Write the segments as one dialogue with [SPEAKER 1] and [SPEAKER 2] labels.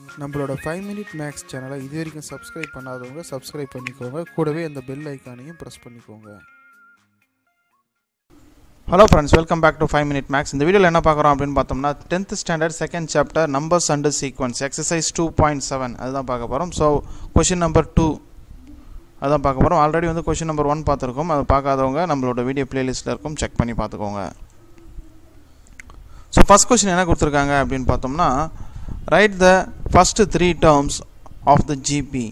[SPEAKER 1] நம்மளோட five minute maths சேனலை இது வரைக்கும் சப்ஸ்கிரைப் பண்ணாதவங்க சப்ஸ்கிரைப் பண்ணிக்கோங்க கூடவே அந்த பெல் ஐக்கானையும் ப்ரெஸ் பண்ணிக்கோங்க
[SPEAKER 2] hello friends welcome back to five minute maths இந்த வீடியோவில் என்ன பார்க்குறோம் அப்படின்னு பார்த்தோம்னா tenth standard second chapter numbers and sequence exercise two point seven அதுதான் பார்க்க போகிறோம் ஸோ கொஷின் நம்பர் டூ அதான் பார்க்க போகிறோம் ஆல்ரெடி வந்து கொஷின் நம்பர் ஒன் பார்த்துருக்கோம் அதை பார்க்காதவங்க நம்மளோட வீடியோ பிளேலிஸ்ட்டில் இருக்கும் செக் பண்ணி பார்த்துக்கோங்க ஸோ ஃபஸ்ட் கொஷின் என்ன கொடுத்துருக்காங்க அப்படின்னு பார்த்தோம்னா right the first three terms of the GP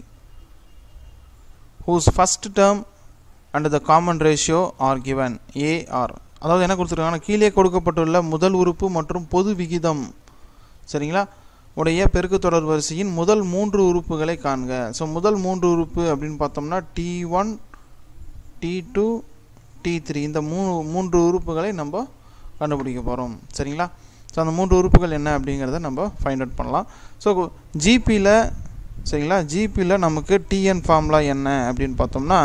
[SPEAKER 2] whose first term and the common ratio are given AR அதாவது என்ன கொடுத்துருக்காங்கன்னா கீழே கொடுக்கப்பட்டுள்ள முதல் உறுப்பு மற்றும் பொது விகிதம் சரிங்களா உடைய பெருக்கு தொடர் வரிசையின் முதல் மூன்று உறுப்புகளை காண்க ஸோ முதல் மூன்று உறுப்பு அப்படின்னு பார்த்தோம்னா t one D two D three இந்த மூணு மூன்று உறுப்புகளை நம்ம கண்டுபிடிக்க போகிறோம் சரிங்களா ஸோ அந்த மூன்று உறுப்புகள் என்ன அப்படிங்கிறத நம்ம ஃபைண்ட் அவுட் பண்ணலாம் ஸோ ஜிபியில் சரிங்களா ஜிபியில் நமக்கு டிஎன் ஃபார்முலா என்ன அப்படின்னு பார்த்தோம்னா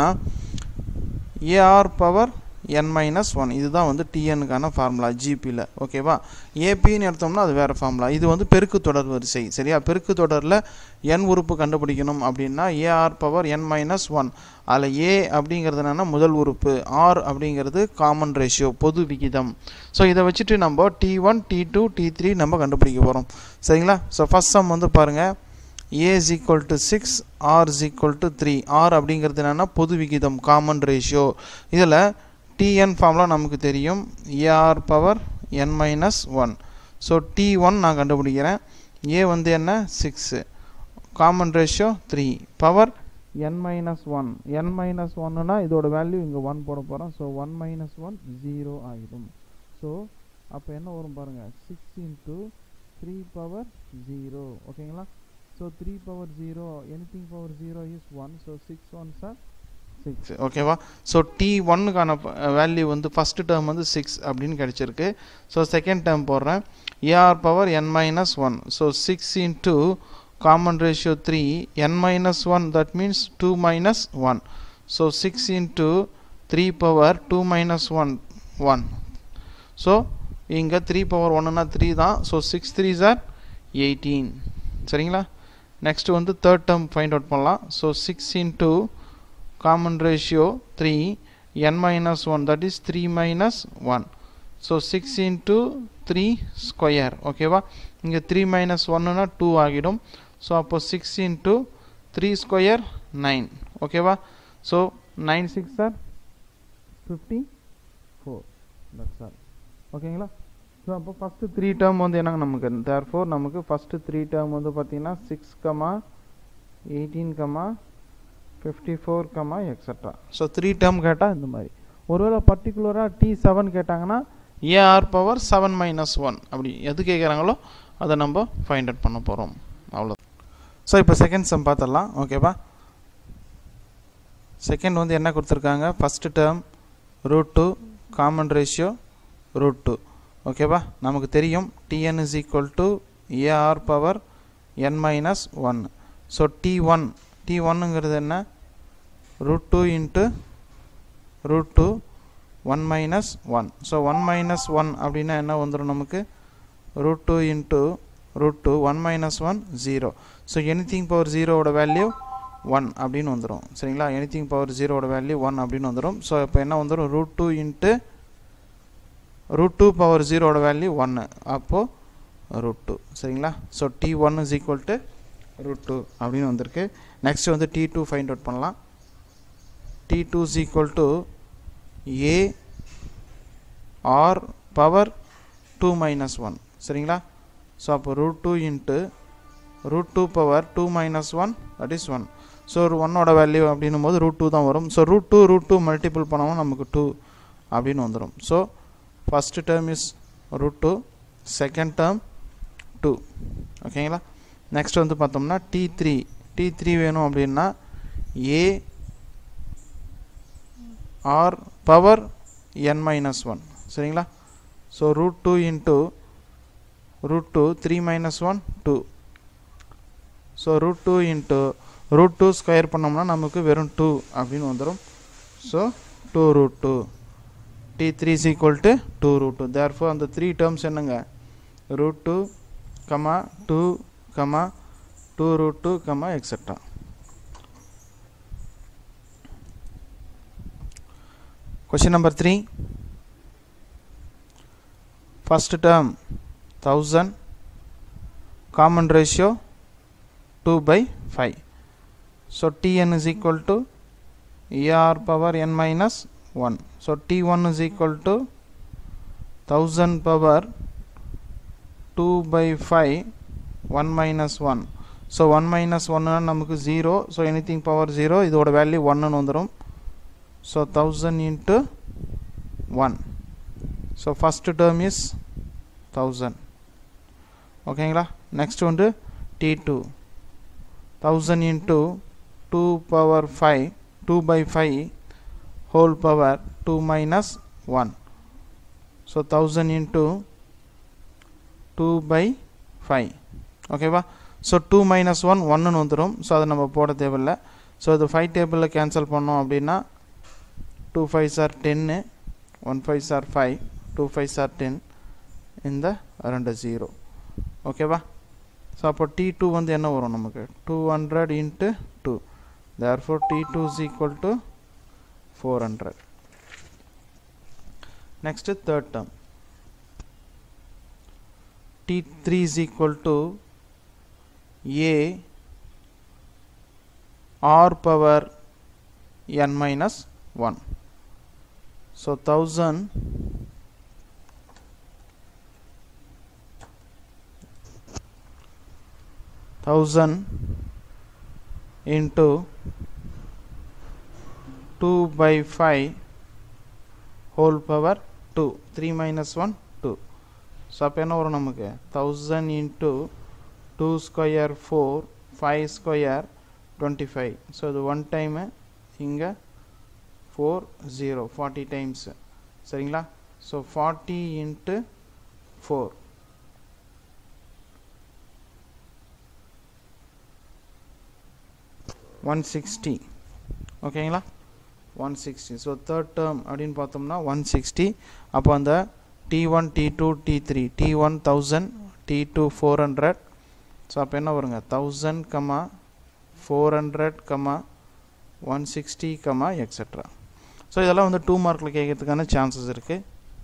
[SPEAKER 2] ஏஆர் பவர் என் மைனஸ் ஒன் இதுதான் வந்து டிஎனுக்கான ஃபார்முலா ஜிபியில் ஓகேவா ஏபின்னு எடுத்தோம்னா அது வேறு ஃபார்முலா இது வந்து பெருக்கு தொடர் வரிசை சரியா பெருக்கு தொடரில் என் உறுப்பு கண்டுபிடிக்கணும் அப்படின்னா ஏஆர் பவர் என் மைனஸ் ஒன் அதில் ஏ அப்படிங்கிறது என்னென்னா முதல் உறுப்பு ஆர் அப்படிங்கிறது காமன் ரேஷியோ பொது விகிதம் ஸோ இதை வச்சுட்டு நம்ம t one D two D three நம்ம கண்டுபிடிக்க போகிறோம் சரிங்களா ஸோ ஃபஸ்ட் சம் வந்து பாருங்கள் a is equal to six r is equal to three r அப்படிங்கிறது என்னென்னா பொது விகிதம் காமன் ரேஷியோ இதில் டிஎன் ஃபார்முலா நமக்கு தெரியும் ஏஆர் பவர் என் minus one so t one நான் கண்டுபிடிக்கிறேன் ஏ வந்து என்ன six common ratio three power என் minus one n minus one இதோட வேல்யூ இங்கே ஒன் போட போகிறோம் so one minus one zero ஆகிடும் ஸோ அப்போ என்ன வரும் பாருங்கள் six into three power zero ஓகேங்களா so three power zero anything power zero is one so six one are six ஓகேவா ஸோ டி ஒன்னுக்கான வேல்யூ வந்து ஃபஸ்ட்டு டேர்ம் வந்து சிக்ஸ் அப்படின்னு கிடச்சிருக்கு ஸோ செகண்ட் டேர்ம் போடுறேன் a r power N minus one so six into common ratio three n minus one that means two minus one so six into three power two minus one one so இங்கே three power ஒன்றுனா three தான் so six three are eighteen சரிங்களா next வந்து third term find out பண்ணலாம் so six into common ratio three n minus one that is three minus one so six into three square ஓகேவா இங்கே three minus ஒன்னுனா two ஆகிடும் so அப்போ six into three square nine ஓகேவா so nine six are fifty four that's all ஓகேங்களா so அப்போ first three term வந்து என்னங்க நமக்கு தேர் ஃபோர் நமக்கு ஃபஸ்ட்டு த்ரீ டேர்ம் வந்து பார்த்தீங்கன்னா six comma eighteen comma fifty four comma extra so three term கேட்டால் இந்த மாதிரி ஒருவேளை பர்டிகுலராக டி செவன் கேட்டாங்கன்னா AR power seven minus one அப்படி எது கேட்குறாங்களோ அதை நம்ம ஃபைண்ட் அவுட் பண்ண போகிறோம் அவ்வளோ ஸோ இப்போ செகண்ட் சம் பார்த்துடலாம் ஓகேவா செகண்ட் வந்து என்ன கொடுத்துருக்காங்க first term root two common ratio root two ஓகேவா நமக்கு தெரியும் t n is equal to AR power N minus one so t one t ஒன்னுங்கிறது என்ன root two into root two one minus one so one minus one அப்படின்னா என்ன வந்துடும் நமக்கு root two into root two one minus one zero so anything power ஜீரோவோட value one அப்படின்னு வந்துடும் சரிங்களா எனிதிங் பவர் ஜீரோவோட வேல்யூ ஒன் அப்படின்னு வந்துடும் ஸோ இப்போ என்ன வந்துடும் root two into root two power ஜீரோவோட வேல்யூ ஒன்று அப்போது ரூட் டூ சரிங்களா so t one is equal to root two அப்படின்னு வந்திருக்கு நெக்ஸ்ட் வந்து டி டூ ஃபைண்ட் அவுட் பண்ணலாம் t two is equal to a r power two minus one சரிங்களா so அப்போ root two into root two power two minus one that is one so ஒரு ஒன்னோட value அப்படின்னும் போது root two தான் வரும் so root two root two multiple பண்ணவும் நமக்கு டூ அப்படின்னு வந்துடும் so first term is root two second term two ஓகேங்களா நெக்ஸ்ட் வந்து பார்த்தோம்னா டி த்ரீ டி த்ரீ வேணும் அப்படின்னா a r power N minus one சரிங்களா so root two into root two three minus one two so root two into root two square பண்ணோம்னா நமக்கு வெறும் two அப்படின்னு வந்துடும் so two root two D three is equal to two root two therefore அந்த three terms என்னங்க root two comma two comma two root two comma etcetera Question number 3 First term 1000 common ratio 2 by 5 so Tn is equal to ER power n minus 1 so T1 is equal to 1000 power 2 by 5 1 minus 1 so 1 minus 1 நமக்கு 0 so anything power 0 இதோட value 1 னு வந்துரும் so 1000 into 1 so first term is 1000 ஓகேங்களா next வந்து T2 1000 into 2 power 5 2 by 5 whole power 2 minus 1 so 1000 into 2 by 5 ஓகேவா so two minus one ஒன்றுன்னு வந்துடும் so அதை நம்ம போட தேவையில்லை ஸோ இது ஃபைவ் டேபிளில் கேன்சல் பண்ணோம் அப்படின்னா டூ ஃபைவ் சார் டென்னு one five are five two five are ten இந்த ரெண்டு ஜீரோ ஓகேவா ஸோ அப்போ டி டூ வந்து என்ன வரும் நமக்கு two hundred into two therefore t two is equal to four hundred next third term t three is equal to a r power n minus 1 so 1000 1000 into 2 by 5 whole power 2 3 minus 1 2 so அப்போ என்ன வரும் நமக்கு 1000 into 2 square 4 5 square 25 so இது one time இங்கே four zero forty times சரிங்களா so forty into four one sixty ஓகேங்களா one sixty so third term அப்படின்னு பார்த்தோம்னா ஒன் சிக்ஸ்டி அப்போ அந்த T one D two D three T one thousand T two four hundred so அப்போ என்ன வருங்க thousand comma four hundred comma one sixty comma etcetera so இதெல்லாம் வந்து two மார்க்கில் கேட்கறதுக்கான சான்சஸ் இருக்குது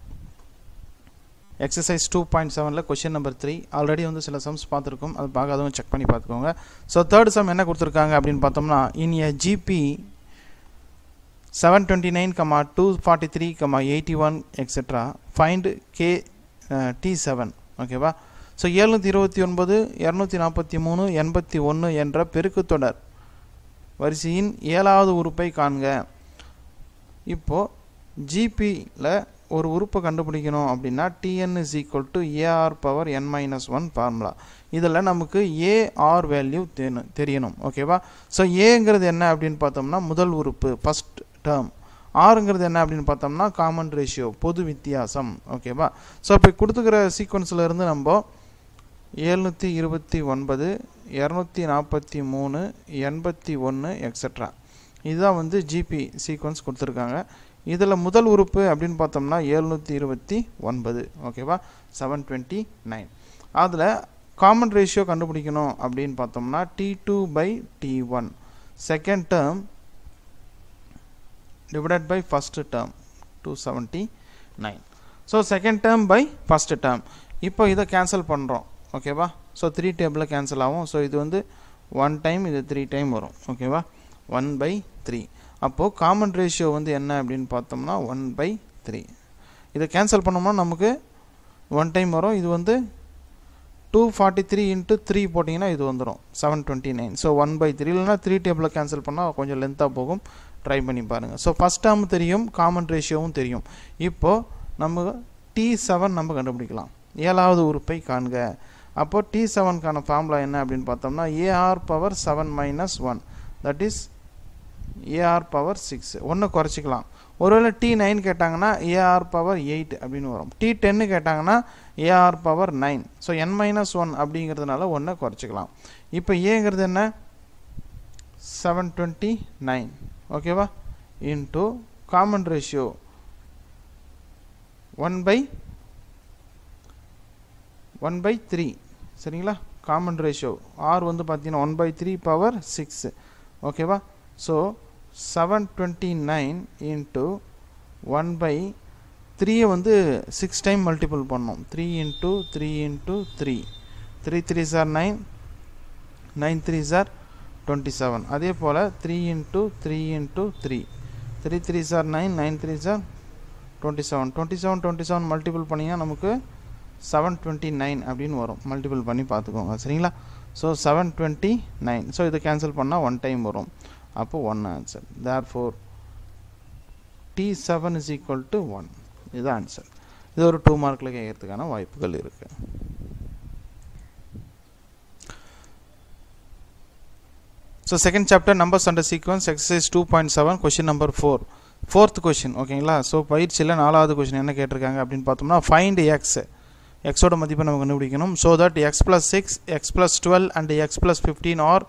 [SPEAKER 2] எக்ஸசைஸ் டூ பாயிண்ட் செவனில் கொஷின் நம்பர் த்ரீ ஆல்ரெடி வந்து சில சம்ஸ் பார்த்துருக்கோம் அது பார்க்காதவங்க செக் பண்ணி பார்த்துக்கோங்க ஸோ தேர்ட் சம் என்ன கொடுத்துருக்காங்க அப்படின்னு பார்த்தோம்னா in a GP seven twenty nine comma two forty three comma eighty one etcetera find K T seven ஓகேவா ஸோ ஏழ்நூற்றி இருபத்தி ஒன்பது இரநூத்தி நாற்பத்தி மூணு எண்பத்தி ஒன்று என்ற பெருக்குத்தொடர் வரிசையின் ஏழாவது உறுப்பை காண்க இப்போது ஜிபியில் ஒரு உறுப்பை கண்டுபிடிக்கணும் அப்படின்னா TN is equal to AR power N minus one formula இதில் நமக்கு ஏஆர் வேல்யூ தெரியணும் தெரியணும் ஓகேவா ஸோ ஏங்கிறது என்ன அப்படின்னு பார்த்தோம்னா முதல் உறுப்பு ஃபஸ்ட் டேர்ம் ஆறுங்கிறது என்ன அப்படின்னு பார்த்தோம்னா காமன் ரேஷியோ பொது வித்தியாசம் ஓகேவா ஸோ இப்போ கொடுத்துக்கிற சீக்வன்ஸில் இருந்து நம்ம ஏழ்நூற்றி இருபத்தி ஒன்பது இரநூத்தி நாற்பத்தி மூணு எண்பத்தி ஒன்று எக்ஸட்ரா இதுதான் வந்து ஜிபி சீக்வன்ஸ் கொடுத்துருக்காங்க இதில் முதல் உறுப்பு அப்படின்னு பார்த்தோம்னா ஏழ்நூற்றி இருபத்தி ஒன்பது ஓகேவா செவன் டுவெண்ட்டி நைன் அதில் காமன் ரேஷியோ கண்டுபிடிக்கணும் அப்படின்னு பார்த்தோம்னா T two by T one second term divided by first term 279 so second term by first term இப்போ இதை கேன்சல் பண்ணுறோம் ஓகேவா ஸோ த்ரீ டேபிளில் கேன்சல் ஆகும் ஸோ இது வந்து ஒன் டைம் இது த்ரீ டைம் வரும் ஓகேவா ஒன் பை த்ரீ அப்போது காமன் ரேஷியோ வந்து என்ன அப்படின்னு பார்த்தோம்னா ஒன் பை த்ரீ இதை கேன்சல் பண்ணோம்னா நமக்கு ஒன் டைம் வரும் இது வந்து two forty three into three போட்டிங்கன்னா இது வந்துடும் seven twenty nine so one by three இல்லைனா த்ரீ டேபிளில் கேன்சல் பண்ணால் கொஞ்சம் லென்த்தாக போகும் ட்ரை பண்ணி பாருங்கள் ஸோ ஃபஸ்ட் டேர்ம் தெரியும் காமன் ரேஷியோவும் தெரியும் இப்போது நம்ம டி செவன் நம்ம கண்டுபிடிக்கலாம் ஏழாவது உறுப்பை காண்க அப்போ டி செவனுக்கான ஃபார்முலா என்ன அப்படின்னு பார்த்தோம்னா AR power seven minus one that is AR power six ஒன்று குறைச்சிக்கலாம் ஒருவேளை டி நைன் கேட்டாங்கன்னா ஏஆர் பவர் எயிட் அப்படின்னு வரும் டி டென்னு கேட்டாங்கன்னா AR power nine so N minus one அப்படிங்கிறதுனால ஒன்றை குறைச்சிக்கலாம் இப்போ ஏங்கிறது என்ன செவன் டுவெண்ட்டி நைன் ஓகேவா into common ratio one by one by three சரிங்களா காமன் ரேஷியோ ஆர் வந்து பார்த்தீங்கன்னா one by three power six ஓகேவா so seven twenty nine into one by த்ரீயை வந்து சிக்ஸ் டைம் மல்டிபிள் பண்ணோம் three into three into three three three are nine nine three are twenty seven அதே போல் three into three into three three three are nine nine three are twenty seven twenty seven twenty seven multiple பண்ணிங்கன்னா நமக்கு seven twenty nine அப்படின்னு வரும் multiple பண்ணி பார்த்துக்கோங்க சரிங்களா so seven twenty nine so இதை கேன்சல் பண்ணால் ஒன் டைம் வரும் அப்போ one answer therefore T seven is equal to one இது ஆன்சர் இது ஒரு டூ மார்க்கில் கேட்கறதுக்கான வாய்ப்புகள் இருக்குது so second chapter numbers and sequence exercise two point seven question number four fourth question ஓகேங்களா ஸோ பயிற்சியில் நாலாவது கொஷின் என்ன கேட்டிருக்காங்க அப்படின்னு பார்த்தோம்னா ஃபைண்ட் எக்ஸ் எக்ஸோட மதிப்பை நம்ம கண்டுபிடிக்கணும் so that X plus six X plus twelve and X plus fifteen are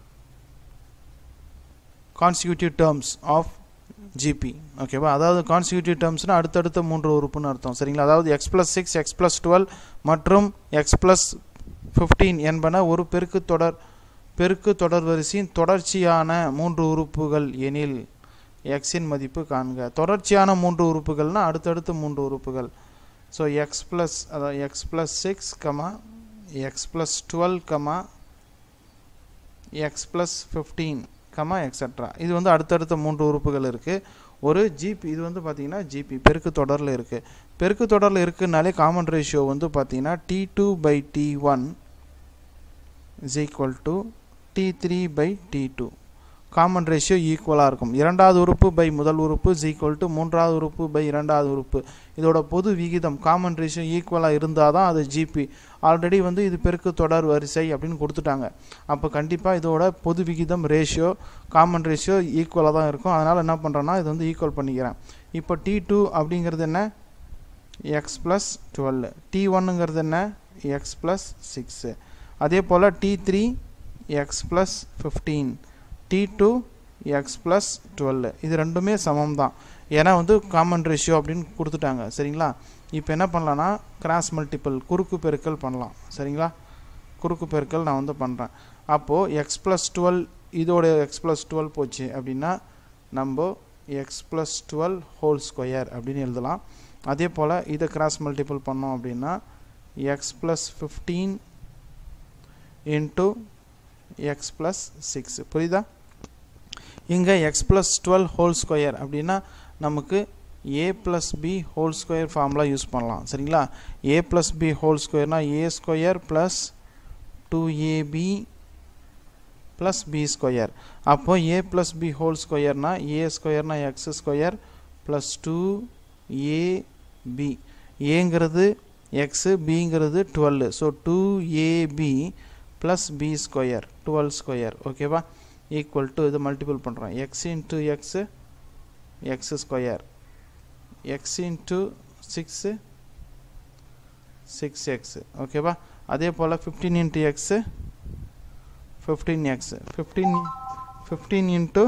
[SPEAKER 2] consecutive terms of GP ஓகேவா அதாவது கான்சிக்யூட்டிவ் டேர்ம்ஸ்னால் அடுத்தடுத்த மூன்று உறுப்புன்னு அர்த்தம் சரிங்களா அதாவது X plus six X plus twelve மற்றும் எக்ஸ் ப்ளஸ் ஃபிஃப்டீன் என்பன ஒரு பெருக்கு தொடர் பெருக்கு தொடர் வரிசையின் தொடர்ச்சியான மூன்று உறுப்புகள் எனில் எக்ஸின் மதிப்பு காண்க தொடர்ச்சியான மூன்று உறுப்புகள்னால் அடுத்தடுத்த மூன்று உறுப்புகள் ஸோ எக்ஸ் ப்ளஸ் அதாவது X plus six comma X plus twelve comma X plus fifteen comma etcetera இது வந்து அடுத்தடுத்த மூன்று உறுப்புகள் இருக்குது ஒரு ஜிபி இது வந்து பார்த்திங்கன்னா ஜிபி பெருக்கு தொடரில் இருக்குது பெருக்கு தொடரில் இருக்குனாலே காமன் ரேஷியோ வந்து பார்த்திங்கன்னா T two by T one is equal to T three by T two common ratio ஈக்குவலாக இருக்கும் இரண்டாவது உறுப்பு பை முதல் உறுப்பு இஸ் ஈக்குவல் டு மூன்றாவது உறுப்பு பை இரண்டாவது உறுப்பு இதோட பொது விகிதம் காமன் ரேஷியோ ஈக்குவலாக இருந்தால் தான் அது ஜிபி ஆல்ரெடி வந்து இது பெருக்கு தொடர் வரிசை அப்படின்னு கொடுத்துட்டாங்க அப்போ கண்டிப்பாக இதோட பொது விகிதம் ரேஷியோ காமன் ரேஷியோ ஈக்குவலாக தான் இருக்கும் அதனால் என்ன பண்ணுறேன்னா இது வந்து ஈக்குவல் பண்ணிக்கிறேன் இப்போ டி டூ அப்படிங்கிறது என்ன எக்ஸ் ப்ளஸ் டுவெல் டி ஒன்னுங்கிறது என்ன எக்ஸ் ப்ளஸ் சிக்ஸு அதே போல் T three X plus fifteen T two X plus twelve இது ரெண்டுமே சமம் தான் ஏன்னா வந்து காமன் ரேஷியோ அப்படின்னு கொடுத்துட்டாங்க சரிங்களா இப்போ என்ன பண்ணலான்னா கிராஸ் மல்டிபிள் குறுக்கு பெருக்கல் பண்ணலாம் சரிங்களா குறுக்கு பெருக்கல் நான் வந்து பண்ணுறேன் அப்போது எக்ஸ் ப்ளஸ் டுவெல் இதோட எக்ஸ் ப்ளஸ் டுவெல் போச்சு அப்படின்னா நம்ம X plus twelve whole square அப்படின்னு எழுதலாம் அதே போல் இதை கிராஸ் மல்டிபிள் பண்ணோம் அப்படின்னா X plus fifteen into X plus six புரியுதா இங்கே X plus twelve whole square அப்படின்னா நமக்கு A plus B whole square formula use பண்ணலாம் சரிங்களா ஏ ப்ளஸ் பி ஹோல் ஸ்கொயர்னால் A square plus two AB plus B square அப்போ ஏ ப்ளஸ் பி ஹோல் ஸ்கொயர்னால் ஏ ஸ்கொயர்னால் X square plus two AB ஏங்கிறது எக்ஸு பிங்கிறது twelve so two AB plus B square twelve square ஓகேவா ஈக்குவல் டு இது மல்டிபிள் பண்ணுறோம் X into X X square X into six six X ஓகேவா அதே போல் fifteen into X fifteen X fifteen fifteen into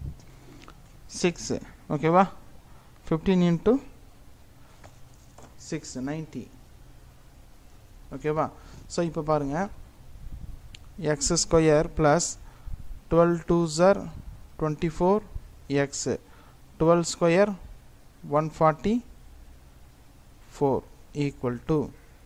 [SPEAKER 2] six ஓகேவா fifteen into six ninety ஓகேவா so இப்போ பாருங்கள் X square plus twelve two are twenty four X twelve square one forty four equal to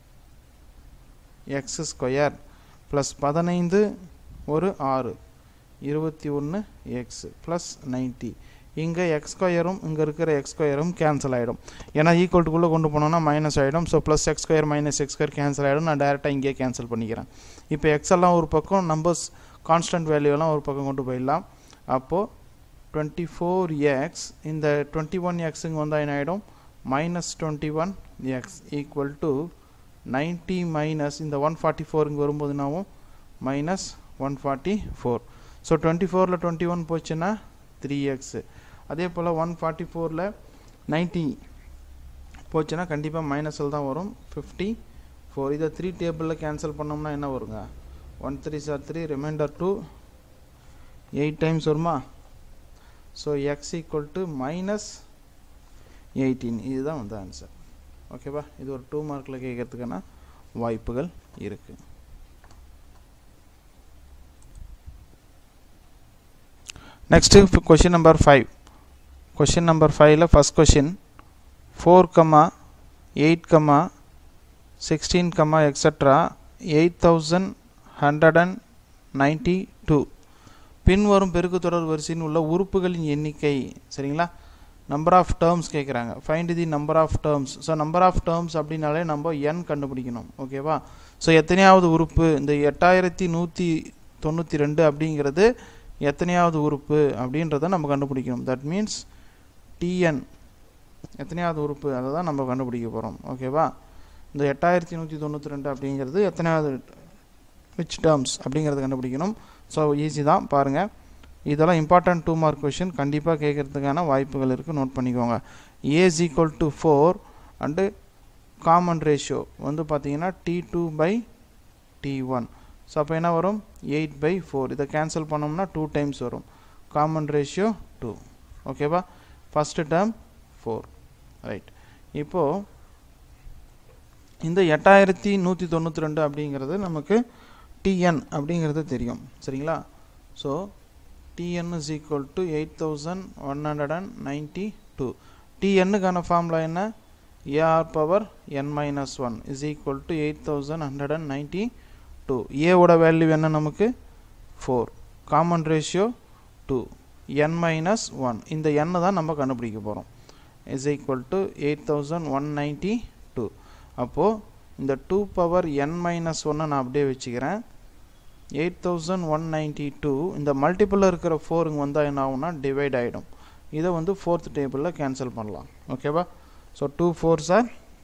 [SPEAKER 2] X square plus பதினைந்து ஒரு ஆறு இருபத்தி ஒன்று X plus ninety இங்கே எக்ஸ் ஸ்கொயரும் இங்கே இருக்கிற எக்ஸ் ஸ்கொயரும் கேன்சல் ஆகிடும் ஏன்னா ஈக்குவல்ட்டுக்குள்ளே கொண்டு போனோம்னா மைனஸ் ஆகிடும் so plus X square minus X square cancel ஆகிடும் நான் டேரெக்டாக இங்கேயே கேன்சல் பண்ணிக்கிறேன் இப்போ எக்ஸ் எல்லாம் ஒரு பக்கம் நம்பர்ஸ் கான்ஸ்டன்ட் வேல்யூலாம் ஒரு பக்கம் கொண்டு போயிடலாம் அப்போது டுவெண்ட்டி ஃபோர் எக்ஸ் இந்த டுவெண்ட்டி ஒன் எக்ஸுங்க வந்தால் என்ன ஆகிடும் minus twenty one X equal to ninety minus இந்த ஒன் ஃபார்ட்டி ஃபோர் இங்கே வரும்போது என்னாவும் minus one forty four so twenty ஃபோரில் டுவெண்ட்டி ஒன் போச்சுன்னா த்ரீ எக்ஸு அதே போல் ஒன் ஃபார்ட்டி ஃபோரில் நைன்ட்டி போச்சுன்னா கண்டிப்பாக மைனஸில் தான் வரும் ஃபிஃப்டி ஃபோர் இதை த்ரீ டேபிளில் கேன்சல் பண்ணோம்னா என்ன வருங்க one three are three remainder two eight times வருமா so X equal to minus eighteen இதுதான் வந்து ஆன்சர் ஓகேவா இது ஒரு டூ மார்க்கில் கேட்கறதுக்கான வாய்ப்புகள் இருக்குது next question number five question number ஃபைவ்ல first question four comma eight comma sixteen comma etcetera eight thousand hundred and ninety two பின்வரும் பெருக்குத்தொடர் வரிசையில் உள்ள உறுப்புகளின் எண்ணிக்கை சரிங்களா நம்பர் ஆஃப் டேர்ம்ஸ் கேட்குறாங்க find the number of terms so number of terms அப்படின்னாலே நம்ம என் கண்டுபிடிக்கணும் ஓகேவா ஸோ எத்தனையாவது உறுப்பு இந்த எட்டாயிரத்தி நூற்றி தொண்ணூற்றி ரெண்டு அப்படிங்கிறது எத்தனையாவது உறுப்பு அப்படின்றத நம்ம கண்டுபிடிக்கணும் தட் மீன்ஸ் டிஎன் எத்தனையாவது உறுப்பு அதை தான் நம்ம கண்டுபிடிக்க போகிறோம் ஓகேவா இந்த எட்டாயிரத்தி நூற்றி தொண்ணூற்றி ரெண்டு அப்படிங்கிறது எத்தனையாவது விச் டேர்ம்ஸ் அப்படிங்கிறத கண்டுபிடிக்கணும் ஸோ ஈஸி தான் பாருங்கள் இதெல்லாம் இம்பார்ட்டன்ட் டூ மார்க் கொஷின் கண்டிப்பாக கேட்குறதுக்கான வாய்ப்புகள் இருக்குது நோட் பண்ணிக்கோங்க A's equal to four and common ratio வந்து பார்த்தீங்கன்னா T two by T one so அப்போ என்ன வரும் எயிட் பை ஃபோர் இதை கேன்சல் பண்ணோம்னா டூ டைம்ஸ் வரும் காமன் ரேஷியோ டூ ஓகேவா ஃபஸ்ட்டு டேர்ம் ஃபோர் ரைட் இப்போது இந்த எட்டாயிரத்தி நூற்றி தொண்ணூற்றி ரெண்டு அப்படிங்கிறது நமக்கு டிஎன் அப்படிங்கிறது தெரியும் சரிங்களா so TN is equal to eight thousand one hundred and ninety two டிஎன்னுக்கான ஃபார்முலா என்ன AR power N minus one is equal to eight thousand hundred and ninety two ஏவோட வேல்யூ என்ன நமக்கு four common ratio two N minus one இந்த எண்ணை தான் நம்ம கண்டுபிடிக்க போகிறோம் is equal to eight thousand one ninety two அப்போது இந்த டூ பவர் என் மைனஸ் ஒன்னை நான் அப்படியே வச்சுக்கிறேன் eight thousand one ninety two இந்த மல்டிப்பிளில் இருக்கிற ஃபோருங்க வந்தால் என்ன ஆகும்னா டிவைட் ஆகிடும் இதை வந்து ஃபோர்த் டேபிளில் கேன்சல் பண்ணலாம் ஓகேவா so two four are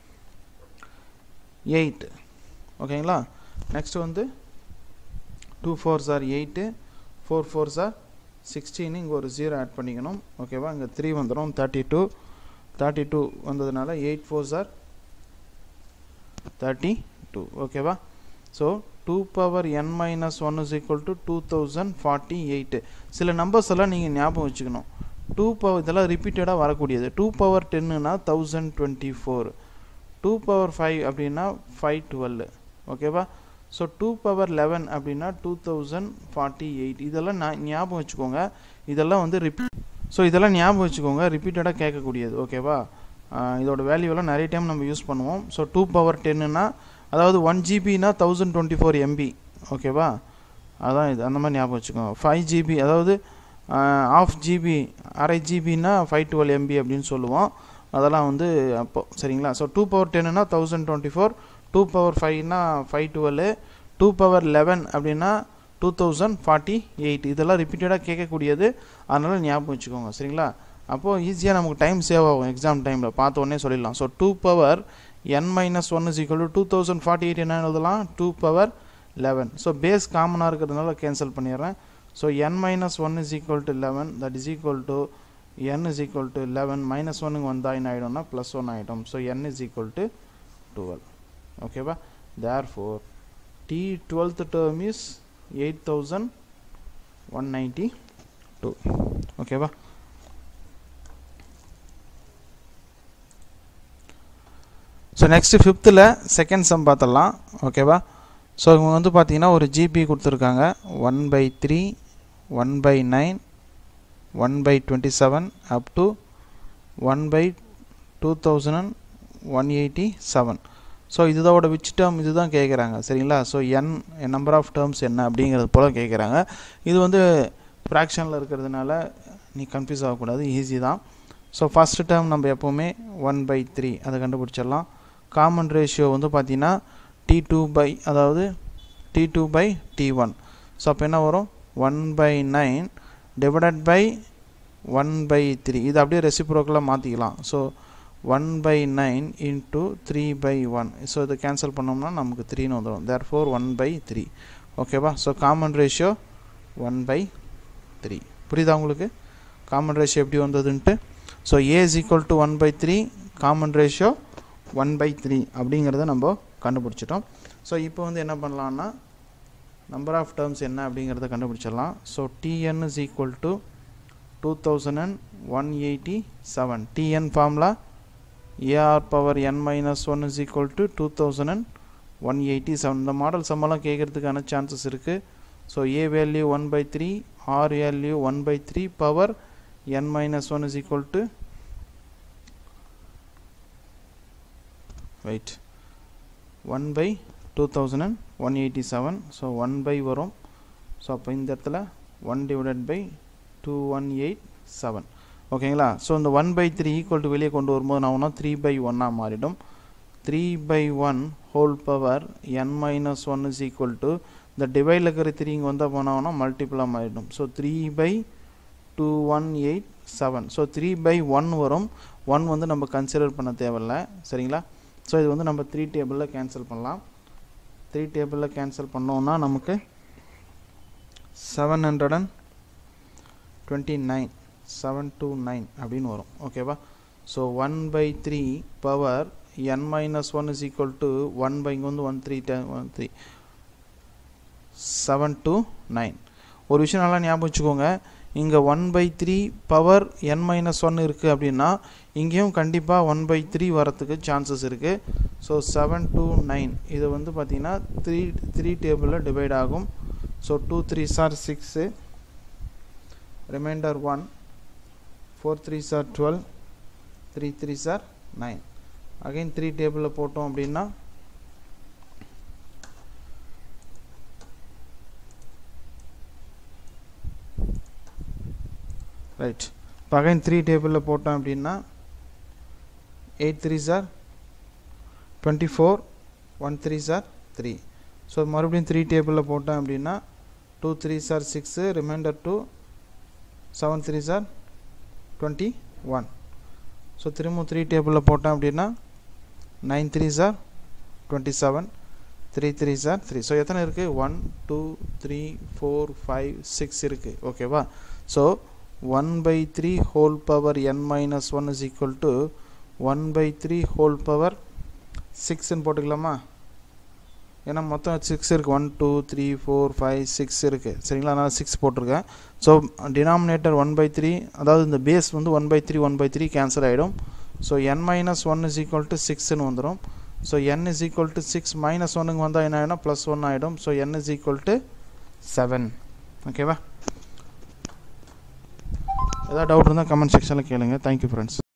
[SPEAKER 2] eight ஓகேங்களா நெக்ஸ்ட் வந்து two four are eight four four are sixteen இங்கே ஒரு ஜீரோ ஆட் பண்ணிக்கணும் ஓகேவா இங்கே த்ரீ வந்துடும் தேர்ட்டி டூ தேர்ட்டி டூ வந்ததுனால eight four are thirty two ஓகேவா so two power N minus one is equal to two thousand forty eight சில numbers எல்லாம் நீங்கள் ஞாபகம் வச்சுக்கணும் டூ பவர் இதெல்லாம் ரிப்பீட்டடாக வரக்கூடியது டூ பவர் டென்னுனா thousand twenty four two power five அப்படின்னா ஃபைவ் டுவெல் ஓகேவா ஸோ டூ பவர் லெவன் அப்படின்னா டூ தௌசண்ட் ஃபார்ட்டி எயிட் இதெல்லாம் நான் ஞாபகம் வச்சுக்கோங்க இதெல்லாம் வந்து ரிப்பீட் ஸோ இதெல்லாம் ஞாபகம் வச்சுக்கோங்க ரிப்பீட்டடாக கேட்கக்கூடியது ஓகேவா இதோட வேல்யூவெல்லாம் நிறைய டைம் நம்ம யூஸ் பண்ணுவோம் ஸோ டூ பவர் டென்னுனா அதாவது ஒன் ஜிபினா தௌசண்ட் டுவெண்ட்டி ஃபோர் எம்பி ஓகேவா அதான் இது அந்த மாதிரி ஞாபகம் வச்சுக்கோங்க ஃபைவ் ஜிபி அதாவது ஆஃப் ஜிபி அரை ஜிபின்னா ஃபைவ் டுவெல் எம்பி அப்படின்னு சொல்லுவோம் அதெல்லாம் வந்து அப்போ சரிங்களா ஸோ டூ பவர் டென்னுனா thousand twenty four two power ஃபைவ்னா five twelve two power eleven அப்படின்னா டூ தௌசண்ட் ஃபார்ட்டி எயிட் இதெல்லாம் ரிப்பீட்டடாக கேட்கக்கூடியது அதனால் ஞாபகம் வச்சுக்கோங்க சரிங்களா அப்போது ஈஸியாக நமக்கு டைம் சேவ் ஆகும் எக்ஸாம் டைமில் பார்த்த உடனே சொல்லிடலாம் so two power N minus one is equal to two thousand forty eight என்ன எழுதலாம் two power eleven so base காமனாக இருக்கிறதுனால கேன்சல் பண்ணிடுறேன் so N minus one is equal to eleven that is equal to N is equal to eleven minus ஒன்னுக்கு வந்தால் என்ன ஆகிடும்னா plus one ஆகிடும் so N is equal to twelve ஓகேவா therefore T twelfth term is eight thousand one ninety two ஓகேவா so next ஃபிஃப்த்தில் second sum பார்த்துடலாம் ஓகேவா ஸோ இவங்க வந்து பார்த்தீங்கன்னா ஒரு ஜிபி கொடுத்துருக்காங்க one by three one by nine one by twenty seven up to one by two thousand one eighty seven so இதோட விச் டேர்ம் இது தான் கேட்குறாங்க சரிங்களா so N number of terms என்ன அப்படிங்கிறது போல் கேட்குறாங்க இது வந்து ஃப்ராக்ஷனில் இருக்கிறதுனால நீ கன்ஃபியூஸ் ஆகக்கூடாது ஈஸி தான் ஸோ ஃபஸ்ட்டு டேர்ம் நம்ம எப்போவுமே ஒன் பை த்ரீ அதை கண்டுபிடிச்சிடலாம் காமன் ரேஷியோ வந்து பார்த்தீங்கன்னா டி டூ பை அதாவது T two by T one so அப்போ என்ன வரும் one by nine divided by one by three இது அப்படியே ரெசிப்ரோக்கலாக மாற்றிக்கலாம் so one by nine into three by one so இதை கேன்சல் பண்ணோம்னா நமக்கு த்ரீன்னு வந்துடும் therefore one by three ஓகேவா so common ratio one by three புரியுதா உங்களுக்கு காமன் ரேஷியோ எப்படி வந்ததுன்ட்டு so A is equal to one by three common ratio one by three அப்படிங்கிறத நம்ம கண்டுபிடிச்சிட்டோம் ஸோ இப்போ வந்து என்ன பண்ணலான்னா நம்பர் ஆஃப் டேர்ம்ஸ் என்ன அப்படிங்கிறத கண்டுபிடிச்சிடலாம் so TN is equal to two thousand and one eighty seven TN formula AR power N minus one is equal to two thousand and one eighty seven இந்த model சம்பளம் கேட்குறதுக்கான chances இருக்குது so A value one by three RLU 1 by 3 power n minus 1 is equal to wait 1 by 2187 so 1 by வரும் so அப்போ இந்த இடத்துல 1 divided by 2187 ஓகேங்களா so இந்த 1 by 3 ஈக்குவல் டு வெளியே கொண்டு வரும்போது நான் ஒன்றா த்ரீ பை ஒன்னாக மாறிடும் three by one whole power N minus one is equal to இந்த டிவைடில் இருக்கிற த்ரீ இங்கே வந்தால் போனோம்னா மல்டிப்புளாக மாறிடும் so three by two one eight seven so three by one வரும் ஒன் வந்து நம்ம கன்சிடர் பண்ண தேவையில்ல சரிங்களா ஸோ இது வந்து நம்ம த்ரீ டேபிளில் கேன்சல் பண்ணலாம் த்ரீ டேபிளில் கேன்சல் பண்ணோம்னா நமக்கு seven hundred and twenty nine seven two nine அப்படின்னு வரும் ஓகேவா so one by three power n minus 1 is equal to 1 by இங்கே வந்து 1 3 10 1 3 7 to 9 ஒரு விஷயம் நல்லா ஞாபகம் வச்சுக்கோங்க இங்கே one by three power N minus one இருக்குது அப்படின்னா இங்கேயும் கண்டிப்பாக ஒன் பை த்ரீ வரத்துக்கு சான்சஸ் இருக்குது ஸோ செவன் டூ நைன் இது வந்து பார்த்திங்கன்னா த்ரீ த்ரீ டேபிளில் டிவைட் ஆகும் so two threes are six remainder one four threes are twelve three three are nine again three டேபிளில் போட்டோம் அப்படின்னா ரைட் இப்போ அகைன் த்ரீ டேபிளில் போட்டோம் அப்படின்னா eight threes are twenty four one three are three so மறுபடியும் three டேபிளில் போட்டோம் அப்படின்னா two threes are six remainder two seven threes are twenty one so திரும்ப த்ரீ டேபிளில் போட்டோம் அப்படின்னா nine three are twenty seven three three are three so எத்தனை இருக்குது one two three four five six இருக்குது ஓகேவா so one by three whole power N minus one is equal to one by three whole power சிக்ஸ்ன்னு போட்டுக்கலாமா ஏன்னா மொத்தம் six இருக்குது one two three four five six இருக்குது சரிங்களா அதனால் சிக்ஸ் போட்டிருக்கேன் so denominator one by three அதாவது இந்த பேஸ் வந்து one by three one by three cancel ஆகிடும் so N minus one is equal to சிக்ஸ்னு வந்துடும் so N is equal to six minus ஒன்னுக்கு வந்தால் என்ன ஆகிடும் ப்ளஸ் ஒன் ஆகிடும் so N is equal to seven ஓகேவா ஏதாவது டவுட் இருந்தால் கமெண்ட் செக்ஷனில் கேளுங்கள் தேங்க்யூ ஃப்ரெண்ட்ஸ்